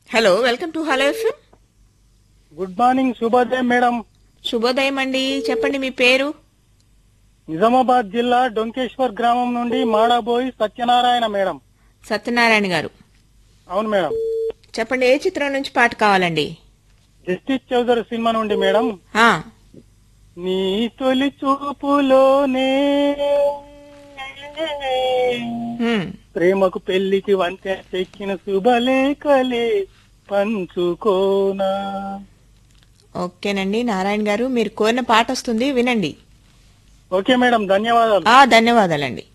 Hello welcome to hello FM good morning శుభోదయం madam శుభోదయం అండి చెప్పండి మీ పేరు నిజామాబాద్ జిల్లా డొంకేశ్వర్ గ్రామం నుండి మాడబోయి సత్యనారాయణ మేడం సత్యనారాయణ గారు అవును మేడం చెప్పండి ఏ చిత్రం నుంచి పాట కావాలండి జస్టిస్ చౌదరి సినిమా నుండి మేడం ఆ, నీ తొలి చూపులోనే హ్మ్. ప్రేమకు పెళ్లికి వంతె చెక్కిన శుభలేఖలే పంచుకోనా ఓకేనండి నారాయణ గారు మీరు కోరిన పాట వస్తుంది వినండి ఓకే మేడం ధన్యవాదాలు ఆ ధన్యవాదాలండి